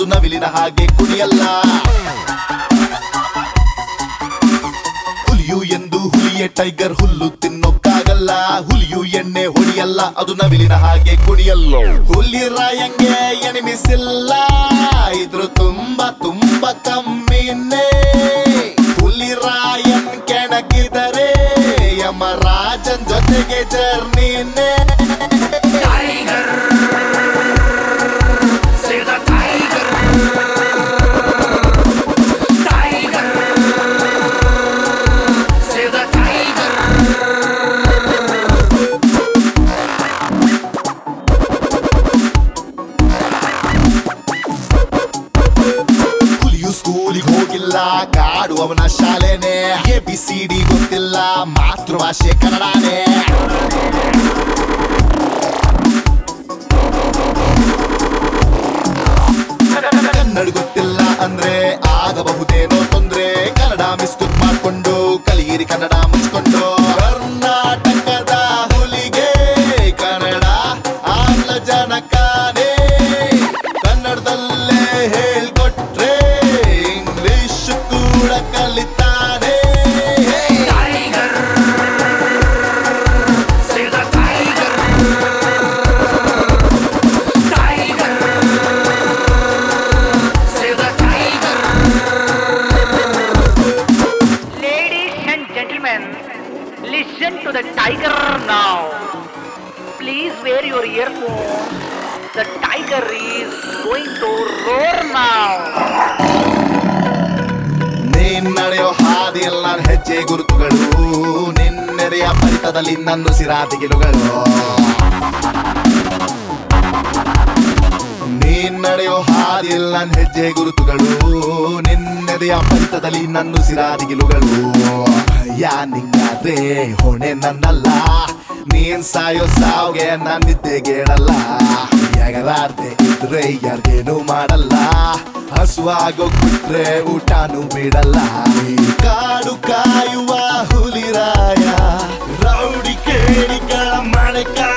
ಅದು ನವಿಲಿನ ಹಾಗೆ ಕುಣಿಯಲ್ಲ ಹುಲಿಯು ಎಂದು ಹುಲಿಯೇ ಟೈಗರ್ ಹುಲ್ಲು ತಿನ್ನೋಕ್ಕಾಗಲ್ಲ ಹುಲಿಯು ಎಣ್ಣೆ ಹೊಡಿಯಲ್ಲ ಅದು ನವಿಲಿನ ಹಾಗೆ ಕುಡಿಯಲ್ಲ ಹುಲಿ ರಾಯಂಗೆ ಎನಿಮಿಸಿಲ್ಲ ಇದ್ರು ತುಂಬಾ ತುಂಬಾ ಕಮ್ಮಿನೇ ಹುಲಿ ರಾಯನ್ ಕೆಣಕಿದರೆ ಯಮರಾಜನ್ ಜೊತೆಗೆ ಜರ್ನಿನೇ Tiger. Say the tiger. Tiger. Say the tiger. ಹುಲಿಯು ಸ್ಕೂಲಿಗೆ ಹೋಗಿಲ್ಲ ಕಾಡು ಅವನ ಶಾಲೆನೆ ಎ ಬಿ ಸಿ ಡಿ ಗೊತ್ತಿಲ್ಲ ಮಾತೃಭಾಷೆ ಕನ್ನಡನೇ ಕನ್ನಡ ಗೊತ್ತಿಲ್ಲ ಅಂದ್ರೆ ಆಗಬಹುದೇನೋ ತೊಂದ್ರೆ ಕನ್ನಡ ಮಿಸ್ಟೇಕ್ ಮಾಡ್ಕೊಂಡು ಕಲಿಯಿರಿ ಕನ್ನಡ ಮುಚ್ಕೊಂಡು ಕರ್ನಾಟಕದ ಹುಲಿಗೆ ಕನ್ನಡ ಆಮ್ಲಜನಕನೇ ಕನ್ನಡದಲ್ಲೇ ಹೇಳ್ಕೊಟ್ರೆ ಇಂಗ್ಲಿಷ್ ಕೂಡ ಕಲಿತಾನೆ Tiger. Say the tiger. Tiger. Say the tiger. Ladies and gentlemen, listen to the tiger now. Please wear your earphones. The tiger is going to roar now. ನೀನ್ ನಡೆಯೋ ಹಾದಿಯಲ್ಲಿ ನಾನು ಹೆಜ್ಜೆ ಗುರುತುಗಳು ನಿನ್ನೆದೆಯ ಪರಿತದಲ್ಲಿ ನನ್ನ ಸಿರಾತಿಗಿಲುಗಳು ನೀನ್ ನಡೆಯೋ ಹಾದಿಯಲ್ಲಿ ನನ್ನ ಹೆಜ್ಜೆ ಗುರುತುಗಳು ನಿನ್ನೆದೆಯ ಪರಿತದಲ್ಲಿ ನನ್ನ ಸಿರಾದಿಗಿಲುಗಳು ಯಾ ನಿಂಗಾದ್ರೆ ಹೊಣೆ ನನ್ನಲ್ಲ ನೀನ್ ಸಾಯೋ ಸಾವ್ಗೆ ನಾನ್ ನಿದ್ದೆಗೇಳಲ್ಲ ಎಗರಾರ್ದೆ ಇದ್ರೆ ಯಾರಿಗೇನು ಮಾಡಲ್ಲ ಹಸುವಾಗೋಗ್ಬಿಟ್ರೆ ಊಟನೂ ಬಿಡಲ್ಲ ಈ ಕಾಡು ಕಾಯುವ ಹುಲಿರಾಯ ರೌಡಿ ಕೇಳಿಗಳ ಮನೆ ಕಾಯ